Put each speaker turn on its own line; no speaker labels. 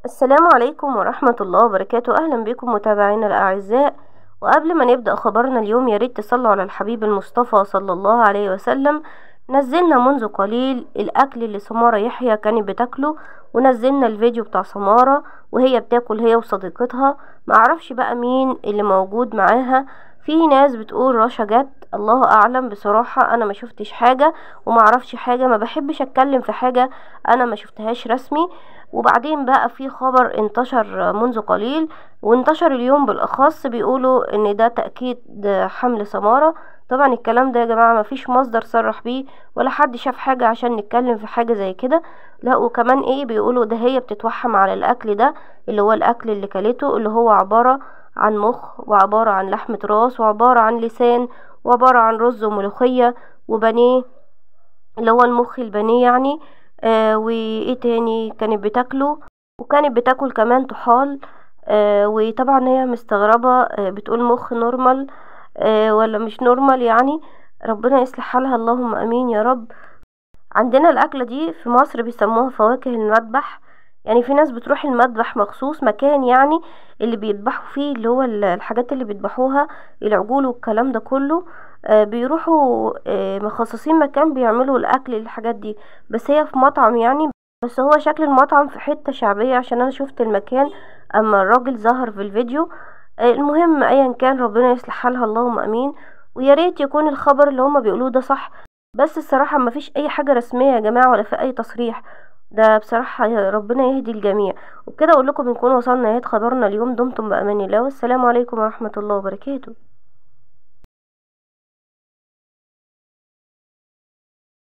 السلام عليكم ورحمة الله وبركاته أهلا بكم متابعينا الأعزاء وقبل ما نبدأ خبرنا اليوم ياريت تصلوا على الحبيب المصطفى صلى الله عليه وسلم نزلنا منذ قليل الأكل اللي سمارة يحيى كانت بتاكله ونزلنا الفيديو بتاع سمارة وهي بتاكل هي وصديقتها معرفش بقى مين اللي موجود معاها في ناس بتقول رشا جت الله اعلم بصراحة انا ما شفتش حاجة وما اعرفش حاجة ما بحبش اتكلم في حاجة انا ما شفتهاش رسمي وبعدين بقى في خبر انتشر منذ قليل وانتشر اليوم بالاخص بيقولوا ان ده تأكيد حمل سمارة طبعا الكلام ده يا جماعة ما فيش مصدر صرح بيه ولا حد شاف حاجة عشان نتكلم في حاجة زي كده لا وكمان ايه بيقولوا ده هي بتتوحم على الاكل ده اللي هو الاكل اللي كلته اللي هو عبارة عن مخ وعبارة عن لحمة راس وعبارة عن لسان وعبارة عن رز وملوخية وبانيه اللي هو المخ البانيه يعني آه وايه تاني كانت بتاكله وكانت بتاكل كمان طحال آه وطبعا هي مستغربة آه بتقول مخ نورمال آه ولا مش نورمال يعني ربنا يصلح حالها اللهم امين يا رب عندنا الاكلة دي في مصر بيسموها فواكه المذبح يعني في ناس بتروح المذبح مخصوص مكان يعني اللي بيذبحوا فيه اللي هو الحاجات اللي بيذبحوها العجول والكلام ده كله آه بيروحوا آه مخصصين مكان بيعملوا الاكل للحاجات دي بس هي في مطعم يعني بس هو شكل المطعم في حتة شعبية عشان انا شفت المكان اما الراجل ظهر في الفيديو آه المهم ايا كان ربنا يصلح حالها اللهم امين ويا ريت يكون الخبر اللي هما بيقولوه ده صح بس الصراحة ما فيش اي حاجة رسمية يا جماعة ولا في اي تصريح ده بصراحة ربنا يهدي الجميع وبكده اقول لكم بنكون وصلنا نهاية خبرنا اليوم دمتم بامان الله والسلام عليكم ورحمة الله وبركاته